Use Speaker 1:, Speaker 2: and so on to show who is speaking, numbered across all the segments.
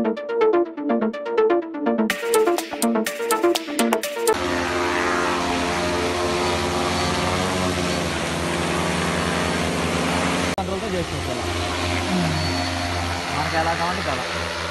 Speaker 1: కంట్రోల్తో చేసుకోవచ్చు అలా మనకి ఎలా కావాలంటే అలా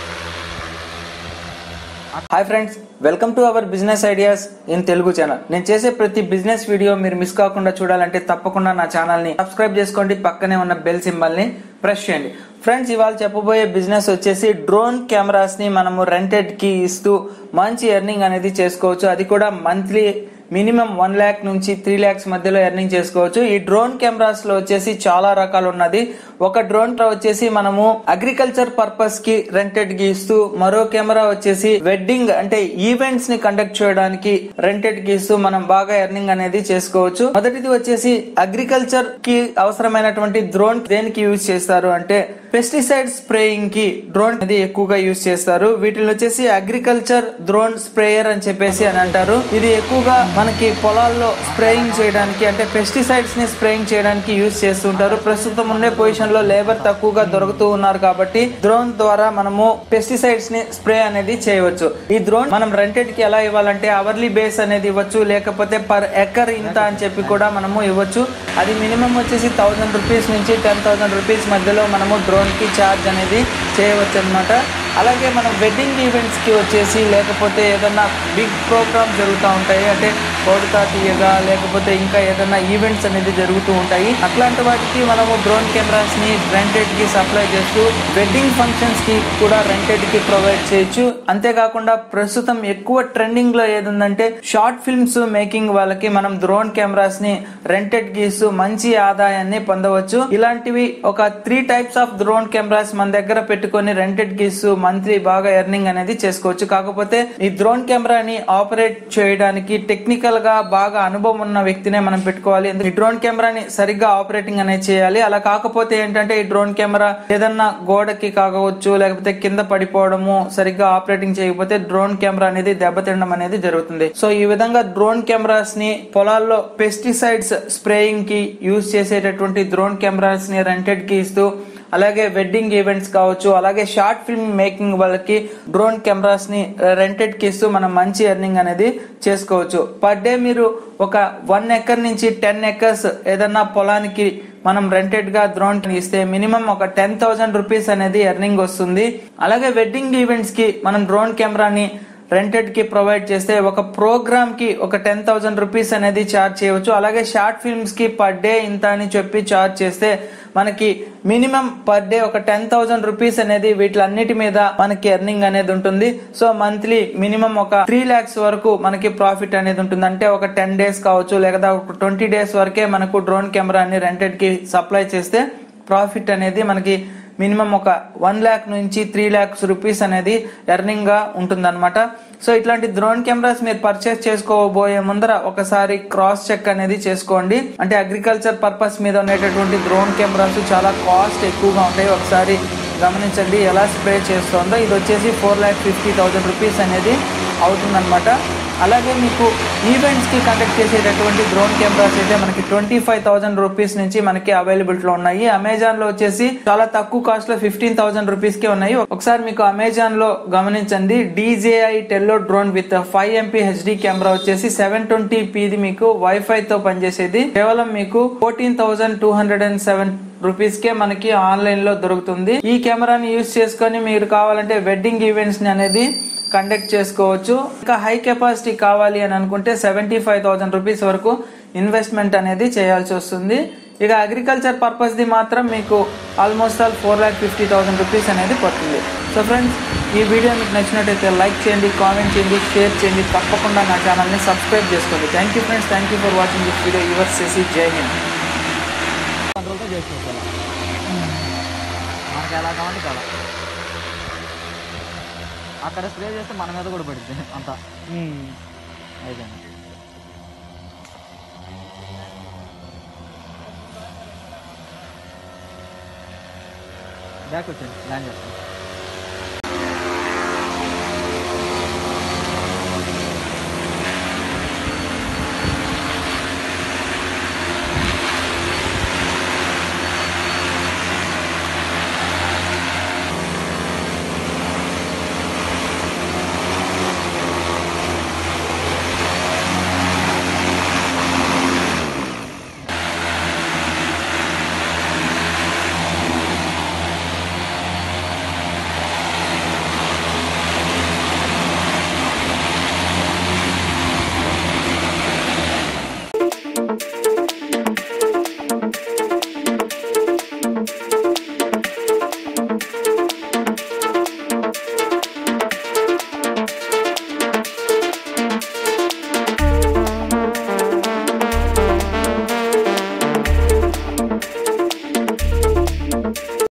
Speaker 2: hi friends welcome to our business ideas in Telugu channel నేను చేసే ప్రతి బిజినెస్ వీడియో మీరు మిస్ కాకుండా చూడాలంటే తప్పకుండా నా ఛానల్ ని సబ్స్క్రైబ్ చేసుకోండి పక్కనే ఉన్న బెల్ సింబల్ ని ప్రెస్ చేయండి ఫ్రెండ్స్ ఇవాళ చెప్పబోయే బిజినెస్ వచ్చేసి డ్రోన్ కెమెరాస్ ని మనము రెంటెడ్ కి ఇస్తూ మంచి ఎర్నింగ్ అనేది చేసుకోవచ్చు అది కూడా మంత్లీ మినిమం వన్ ల్యాక్ నుంచి త్రీ ల్యాక్స్ మధ్యలో ఎర్నింగ్ చేసుకోవచ్చు ఈ డ్రోన్ కెమెరాస్ లో వచ్చేసి చాలా రకాలు ఉన్నది ఒక డ్రోన్ వచ్చేసి మనము అగ్రికల్చర్ పర్పస్ కి రెంటెడ్ కి ఇస్తూ మరో కెమెరా వచ్చేసి వెడ్డింగ్ అంటే ఈవెంట్స్ ని కండక్ట్ చేయడానికి రెంటెడ్ కి ఇస్తూ మనం బాగా ఎర్నింగ్ అనేది చేసుకోవచ్చు మొదటిది వచ్చేసి అగ్రికల్చర్ కి అవసరమైనటువంటి డ్రోన్ దేనికి యూజ్ చేస్తారు అంటే పెస్టిసైడ్ స్ప్రేయింగ్ కి డ్రోన్ అనేది ఎక్కువగా యూజ్ చేస్తారు వీటిని వచ్చేసి అగ్రికల్చర్ డ్రోన్ స్ప్రేయర్ అని చెప్పేసి అని అంటారు ఇది ఎక్కువగా మనకి పొలాల్లో స్ప్రేయింగ్ చేయడానికి అంటే పెస్టిసైడ్స్ ని స్ప్రేయింగ్ చేయడానికి యూజ్ చేస్తుంటారు ప్రస్తుతం ఉండే పొజిషన్ లో లేబర్ తక్కువగా దొరుకుతూ ఉన్నారు కాబట్టి డ్రోన్ ద్వారా మనము పెస్టిసైడ్స్ ని స్ప్రే అనేది చేయవచ్చు ఈ డ్రోన్ మనం రెంటెడ్ కి ఎలా ఇవ్వాలంటే అవర్లీ బేస్ అనేది ఇవ్వచ్చు లేకపోతే పర్ ఎకర్ ఇంత అని చెప్పి కూడా మనము ఇవ్వచ్చు అది మినిమం వచ్చేసి థౌసండ్ రూపీస్ నుంచి టెన్ థౌసండ్ రూపీస్ మధ్యలో మనము డ్రోన్ కి ఛార్జ్ అనేది చేయవచ్చు అనమాట అలాగే మనం వెడ్డింగ్ ఈవెంట్స్ కి వచ్చేసి లేకపోతే ఏదన్నా బిగ్ ప్రోగ్రామ్ జరుగుతూ ఉంటాయి అంటే కోడుతా తీయగా లేకపోతే ఇంకా ఏదైనా ఈవెంట్స్ అనేది జరుగుతూ ఉంటాయి అట్లాంటి వాటికి మనము డ్రోన్ కెమెరాస్ ని రెంటెడ్ కి సప్లై చేస్తూ వెడ్డింగ్ ఫంక్షన్స్ కి కూడా రెంటెడ్ కి ప్రొవైడ్ చేయొచ్చు అంతేకాకుండా ప్రస్తుతం ఎక్కువ ట్రెండింగ్ లో ఏది ఉందంటే షార్ట్ ఫిల్మ్స్ మేకింగ్ వాళ్ళకి మనం డ్రోన్ కెమెరాస్ ని రెంటెడ్ కి ఇస్తూ మంచి ఆదాయాన్ని పొందవచ్చు ఇలాంటివి ఒక three types of drone cameras మన దగ్గర పెట్టుకొని రెంటెడ్ కి ఇస్తూ మంత్లీ బాగా ఎర్నింగ్ అనేది చేసుకోవచ్చు కాకపోతే ఈ డ్రోన్ కెమెరాని ఆపరేట్ చేయడానికి టెక్నికల్ గా బాగా అనుభవం ఉన్న వ్యక్తినే మనం పెట్టుకోవాలి ఎందుకంటే ఈ డ్రోన్ కెమెరాని సరిగ్గా ఆపరేటింగ్ అనేది చేయాలి అలా కాకపోతే ఏంటంటే ఈ డ్రోన్ కెమెరా ఏదన్నా గోడకి కావచ్చు లేకపోతే కింద పడిపోవడము సరిగ్గా ఆపరేటింగ్ చేయకపోతే డ్రోన్ కెమెరా అనేది దెబ్బతినడం అనేది జరుగుతుంది సో ఈ విధంగా డ్రోన్ కెమెరాస్ ని పొలాల్లో పెస్టిసైడ్స్ స్ప్రేయింగ్ కి యూజ్ చేసేటటువంటి డ్రోన్ కెమెరాస్ ని రెంటెడ్ కి ఇస్తూ అలాగే వెడ్డింగ్ ఈవెంట్స్ కావచ్చు అలాగే షార్ట్ ఫిల్మ్ మేకింగ్ వాళ్ళకి డ్రోన్ కెమెరాస్ ని రెంటెడ్ కి ఇస్తూ మనం మంచి ఎర్నింగ్ అనేది చేసుకోవచ్చు పర్ డే మీరు ఒక వన్ ఎకర్ నుంచి టెన్ ఎకర్స్ ఏదన్నా పొలానికి మనం రెంటెడ్ గా డ్రోన్ ఇస్తే మినిమం ఒక టెన్ థౌసండ్ రూపీస్ అనేది ఎర్నింగ్ వస్తుంది అలాగే వెడ్డింగ్ ఈవెంట్స్ కి మనం డ్రోన్ కెమెరాని రెంటెడ్ కి ప్రొవైడ్ చేస్తే ఒక ప్రోగ్రామ్ కి ఒక టెన్ థౌసండ్ రూపీస్ అనేది చార్జ్ చేయవచ్చు అలాగే షార్ట్ ఫిల్మ్స్ కి పర్ డే ఇంత అని చెప్పి చార్జ్ చేస్తే మనకి మినిమం పర్ డే ఒక టెన్ థౌసండ్ రూపీస్ అనేది వీటిలన్నిటి మీద మనకి ఎర్నింగ్ అనేది ఉంటుంది సో మంత్లీ మినిమం ఒక త్రీ లాక్స్ వరకు మనకి ప్రాఫిట్ అనేది ఉంటుంది అంటే ఒక టెన్ డేస్ కావచ్చు లేదా ఒక ట్వంటీ డేస్ వరకే మనకు డ్రోన్ కెమెరాని రెంటెడ్ కి సప్లై చేస్తే ప్రాఫిట్ అనేది మనకి మినిమం ఒక వన్ ల్యాక్ నుంచి త్రీ ల్యాక్స్ రూపీస్ అనేది ఎర్నింగ్ గా ఉంటుందన్నమాట సో ఇట్లాంటి డ్రోన్ కెమెరాస్ మీరు పర్చేస్ చేసుకోబోయే ముందర ఒకసారి క్రాస్ చెక్ అనేది చేసుకోండి అంటే అగ్రికల్చర్ పర్పస్ మీద ఉండేటటువంటి డ్రోన్ కెమెరాస్ చాలా కాస్ట్ ఎక్కువగా ఉంటాయి ఒకసారి గమనించండి ఎలా స్ప్రే చేస్తుందో ఇది వచ్చేసి four lakh fifty thousand rupees అనేది అవుతుందన్నమాట అలాగే మీకు ఈవెంట్స్ కి కండక్ట్ చేసేటటువంటి డ్రోన్ కెమెరాస్ అయితే మనకి ట్వంటీ ఫైవ్ థౌసండ్ రూపీస్ నుంచి మనకి అవైలబిలిటీ లో ఉన్నాయి అమెజాన్ లో వచ్చేసి చాలా తక్కువ కాస్ట్ లో ఫిఫ్టీన్ థౌసండ్ రూపీస్ కి ఉన్నాయి ఒకసారి మీకు అమెజాన్ లో గమనించండి DJI Tello drone with five MP HD camera వచ్చేసి సెవెన్ ట్వంటీ పీది మీకు వైఫై తో పనిచేసేది కేవలం మీకు fourteen thousand two hundred and seven rupees కే మనకి ఆన్లైన్ లో దొరుకుతుంది ఈ కెమెరాని యూజ్ చేసుకొని మీరు కావాలంటే వెడ్డింగ్ ఈవెంట్స్ ని అనేది కండక్ట్ చేసుకోవచ్చు ఇంకా హై కెపాసిటీ కావాలి అని అనుకుంటే సెవెంటీ ఫైవ్ థౌసండ్ రూపీస్ వరకు ఇన్వెస్ట్మెంట్ అనేది చేయాల్సి వస్తుంది ఇక అగ్రికల్చర్ పర్పస్ ది మాత్రం మీకు almost all four lakh fifty thousand rupees అనేది పడుతుంది సో ఫ్రెండ్స్ ఈ వీడియో మీకు నచ్చినట్టయితే లైక్ చేయండి కామెంట్ చేయండి షేర్ చేయండి తప్పకుండా నా ఛానల్ని సబ్స్క్రైబ్ చేసుకోండి thank you friends thank you for watching this video your చేసి జై హింద్
Speaker 1: కంట్రోల్తో చేసుకోవచ్చు అలా మనకి ఎలా కావాలంటే అలా అక్కడ స్ప్రే చేస్తే మన మీద కూడా పడుతుంది అంతా అయిపోయింది బ్యాక్ వచ్చేయండి ల్యాండ్ చేస్తాను